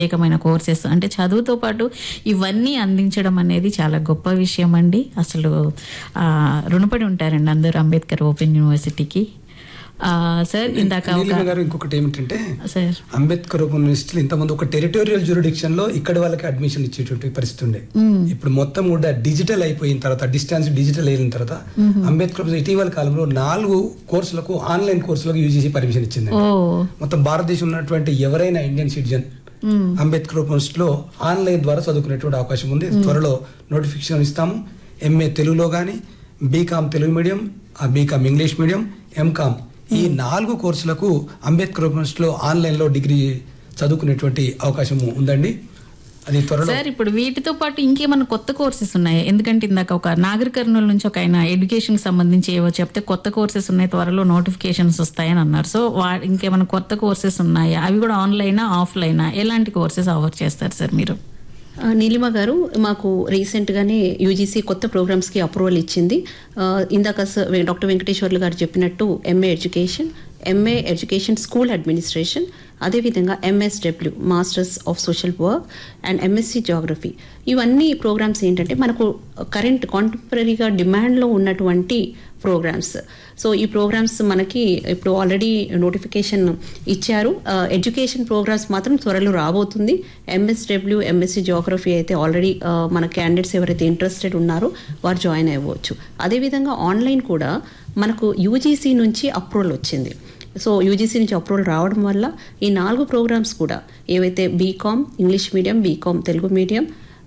ప్రత్యేకమైన కోర్సెస్ అంటే చదువుతో పాటు ఇవన్నీ అందించడం అనేది చాలా గొప్ప విషయం అండి అసలు ఆ, రుణపడి ఉంటారండి అందరూ అంబేద్కర్ ఓపెన్ యూనివర్సిటీకి ఆ, సార్ ఇందాక ఒక నీలిమ గారు ఇంకొకటి ఏమిటంటే సార్ అంబేద్కర్ యూనివర్సిటీలో ఇంతకుముందు ఒక టెరిటోరియల్ జ్యూరిడిక్షన్ లో ఇక్కడ వాళ్ళకి అడ్మిషన్ ఇచ్చేటువంటి పరిస్థితి ఉండే ఇప్పుడు మొత్తం కూడా డిజిటల్ అయిపోయిన తర్వాత డిస్టెన్స్ డిజిటల్ అయిన తర్వాత అంబేద్కర్ ఇటీవల కాలంలో నాలుగు కోర్సులకు ఆన్లైన్ కోర్సులకు యూజీసీ పర్మిషన్ ఇచ్చింది ఓ మొత్తం భారతదేశం ఉన్నటువంటి ఎవరైనా ఇండియన్ సిటిజన్ అంబేద్కర్ యూనివర్సిటీలో ఆన్లైన్ ద్వారా చదువుకునేటువంటి అవకాశం ఉంది త్వరలో నోటిఫికేషన్ ఇస్తాము ఎంఏ తెలుగులో కానీ బీకామ్ తెలుగు మీడియం ఆ బీకామ్ ఇంగ్లీష్ మీడియం ఎంకామ్ ఈ నాలుగు కోర్సులకు అంబేద్కర్ యూనివర్సిటీలో ఆన్లైన్లో డిగ్రీ చదువుకునేటువంటి అవకాశం ఉందండి అది త్వరలో సార్ ఇప్పుడు వీటితో పాటు ఇంకేమైనా కొత్త కోర్సెస్ ఉన్నాయి ఎందుకంటే ఇందాక ఒక నాగర్ కర్నూలు నుంచి ఒక ఆయన ఎడ్యుకేషన్ కి సంబంధించి ఏవో చెప్తే కొత్త కోర్సెస్ ఉన్నాయి త్వరలో నోటిఫికేషన్స్ వస్తాయని అన్నారు సో వా ఇంకేమైనా కొత్త కోర్సెస్ ఉన్నాయా అవి కూడా ఆన్లైనా ఆఫ్లైనా ఎలాంటి కోర్సెస్ ఆఫర్ చేస్తారు సార్ మీరు ఆ, నీలిమ గారు మాకు రీసెంట్గానే యూజీసీ కొత్త ప్రోగ్రామ్స్కి అప్రూవల్ ఇచ్చింది ఆ, ఇందాక స- వె- డాక్టర్ వెంకటేశ్వర్లు గారు చెప్పినట్టు MA education MA education school administration అదేవిధంగా MSW masters of social work and MSc geography ఇవన్నీ ప్రోగ్రామ్స్ ఏంటంటే మనకు కరెంట్ కాంటెంపరీగా డిమాండ్లో ఉన్నటువంటి ప్రోగ్రామ్స్ సో ఈ ప్రోగ్రామ్స్ మనకి ఇప్పుడు ఆల్రెడీ నోటిఫికేషన్ ఇచ్చారు ఎడ్యుకేషన్ ప్రోగ్రామ్స్ మాత్రం త్వరలో రాబోతుంది ఎంఎస్డబ్ల్యూ ఎంఎస్సి జోగ్రఫీ అయితే ఆల్రెడీ మన క్యాండిడేట్స్ ఎవరైతే ఇంట్రెస్టెడ్ ఉన్నారో వారు జాయిన్ అవ్వచ్చు అదేవిధంగా ఆన్లైన్ కూడా మనకు యూజీసీ నుంచి అప్రూవల్ వచ్చింది సో యూజీసీ నుంచి అప్రూవల్ రావడం వల్ల ఈ నాలుగు ప్రోగ్రామ్స్ కూడా ఏవైతే BCom English medium BCom Telugu medium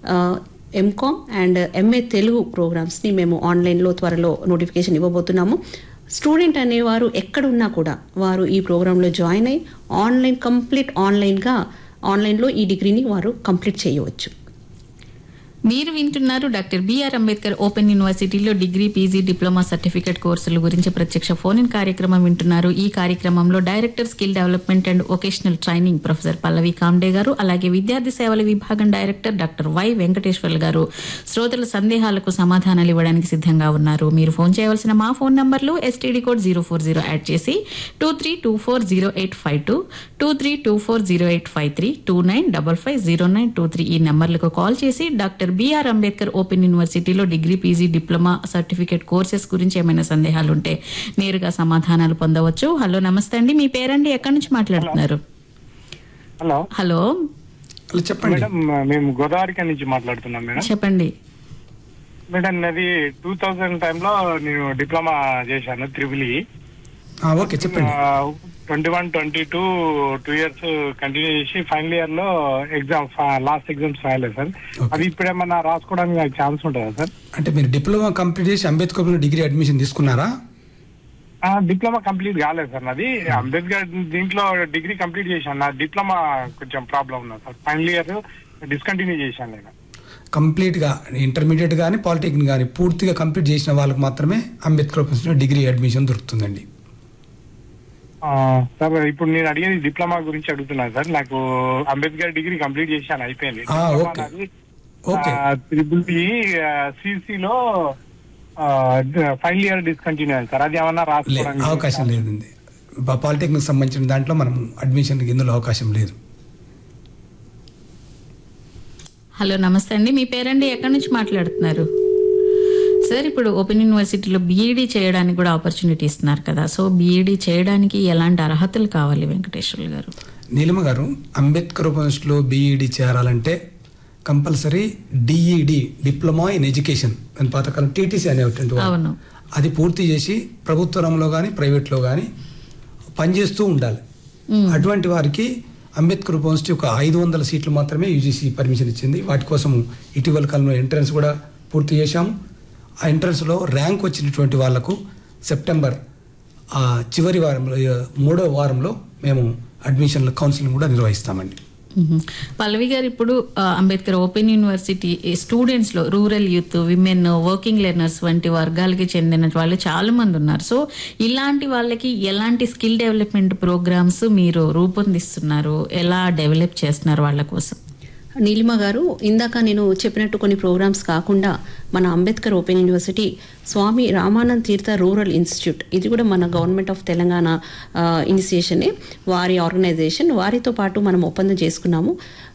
MCom and MA Telugu ప్రోగ్రామ్స్ని మేము ఆన్లైన్లో త్వరలో నోటిఫికేషన్ ఇవ్వబోతున్నాము స్టూడెంట్ అనేవారు ఎక్కడున్నా కూడా వారు ఈ ప్రోగ్రాంలో జాయిన్ అయ్యి ఆన్లైన్ కంప్లీట్ ఆన్లైన్గా ఆన్లైన్లో ఈ డిగ్రీని వారు కంప్లీట్ చేయవచ్చు మీరు వింటున్నారు డాక్టర్ బిఆర్ అంబేద్కర్ ఓపెన్ యూనివర్సిటీలో డిగ్రీ పీజీ డిప్లొమా సర్టిఫికేట్ కోర్సుల గురించి ప్రత్యక్ష ఫోన్ ఇన్ కార్యక్రమం వింటున్నారు ఈ కార్యక్రమంలో director skill development and vocational training professor Pallavi Kamde గారు అలాగే విద్యార్థి సేవల విభాగం డైరెక్టర్ డాక్టర్ వై వెంకటేశ్వర్లు గారు శ్రోతల సందేహాలకు సమాధానాలు ఇవ్వడానికి సిద్ధంగా ఉన్నారు మీరు ఫోన్ చేయవలసిన మా ఫోన్ నంబర్లు STD code zero four zero add చేసి two three two four zero eight five two two three two four zero eight five three two nine double five zero nine two three ఈ నెంబర్లకు call చేసి doctor BR Ambedkar open యూనివర్సిటీలో degree PG diploma certificate courses గురించి ఏమైనా సందేహాలు ఉంటే నేరుగా సమాధానాలు పొందవచ్చు హలో నమస్తే అండి మీ పేరండి ఎక్కడి నుంచి మాట్లాడుతున్నారు హలో హలో అలా చెప్పండి మేడం మేము గోదావరిక నుంచి మాట్లాడుతున్నాం మేడం చెప్పండి మేడం నాది టూ థౌజండ్ టైంలో నేను డిప్లొమా చేశాను త్రిబుల్ ఆ, ఓకే చెప్పండి twenty one twenty two two years continue చేసి ఫైనల్ ఇయర్ లో ఎగ్జామ్ లాస్ట్ ఎగ్జామ్స్ రాయలేదు సార్ Okay. అది ఇప్పుడేమన్నా రాసుకోవడానికి నాకు ఛాన్స్ ఉంటుందా సార్ అంటే మీరు డిప్లొమా కంప్లీట్ చేసి అంబేద్కర్ డిగ్రీ అడ్మిషన్ తీసుకున్నారా ఆ, డిప్లొమా కంప్లీట్ కాలేదు సార్ నాది అంబేద్కర్ దీంట్లో డిగ్రీ కంప్లీట్ చేశాను నా డిప్లొమా కొంచెం ప్రాబ్లం ఉన్నది సార్ ఫైనల్ ఇయర్ డిస్కంటిన్యూ చేశాను నేను కంప్లీట్గా ఇంటర్మీడియట్ కానీ పాలిటెక్నిక్ కానీ పూర్తిగా కంప్లీట్ చేసిన వాళ్ళకి మాత్రమే అంబేద్కర్ యూనివర్సిటీలో డిగ్రీ అడ్మిషన్ దొరుకుతుందండి ఆ, సార్ ఇప్పుడు నేను అడిగేది డిప్లొమా గురించి అడుగుతున్నాను సార్ నాకు అంబేద్కర్ డిగ్రీ కంప్లీట్ చేశాను అయిపోయింది ఆ, డిప్లొమా ఓకే. నాది, ఓకే. ఆ, త్రిబుల్ ఈ సిసిలో ఫైనల్ ఇయర్ డిస్కంటిన్యూ అయింది సార్ అది ఏమన్నా లే రాసుకోవడానికి అవకాశం లేదండి పా- పాలిటెక్నిక్ సంబంధించిన దాంట్లో మనం అడ్మిషన్ ఇందులో అవకాశం లేదు హలో నమస్తే అండి మీ పేరండి ఎక్కడి నుంచి మాట్లాడుతున్నారు సార్ ఇప్పుడు ఓపెన్ యూనివర్సిటీలో బీఈడీ చేయడానికి కూడా ఆపర్చునిటీ ఇస్తున్నారు కదా సో బీఈడీ చేయడానికి ఎలాంటి అర్హతలు కావాలి వెంకటేశ్వర్లు గారు నీలిమ గారు అంబేద్కర్ యూనివర్సిటీలో బీఈడి చేరాలంటే compulsory DEd diploma in education అని పాతకాలం టీటీసీ అనేటువంటి వాడు. అవును. అది పూర్తి చేసి ప్రభుత్వ రంగంలో కానీ ప్రైవేట్లో కానీ పనిచేస్తూ ఉండాలి అటువంటి వారికి అంబేద్కర్ యూనివర్సిటీ ఒక ఐదు వందల సీట్లు మాత్రమే యూజీసీ పర్మిషన్ ఇచ్చింది వాటి కోసం ఇటీవల కాలంలో ఎంట్రన్స్ కూడా పూర్తి చేశాము ఆ ఎంట్రన్స్లో ర్యాంక్ వచ్చినటువంటి వాళ్లకు సెప్టెంబర్ ఆ చివరి వారంలో ఆ, మూడో వారంలో మేము అడ్మిషన్ల కౌన్సిలింగ్ కూడా నిర్వహిస్తామండి మ్మ్. పల్లవి గారు ఇప్పుడు ఆ, అంబేద్కర్ ఓపెన్ యూనివర్సిటీ స్టూడెంట్స్ లో rural youth women working learners వంటి వర్గాలకి చెందిన వాళ్ళు చాలా మంది ఉన్నారు సో ఇలాంటి వాళ్ళకి ఎలాంటి స్కిల్ డెవలప్మెంట్ ప్రోగ్రామ్స్ మీరు రూపొందిస్తున్నారు ఎలా డెవలప్ చేస్తున్నారు వాళ్ళ కోసం నీలిమ గారు ఇందాక నేను చెప్పినట్టు కొన్ని ప్రోగ్రామ్స్ కాకుండా మన Ambedkar open university Swami Ramanand Tirtha rural institute ఇది కూడా మన గవర్నమెంట్ ఆఫ్ తెలంగాణ ఇనిషియేషనే వారి ఆర్గనైజేషన్ వారితో పాటు మనం ఒప్పందం చేసుకున్నాము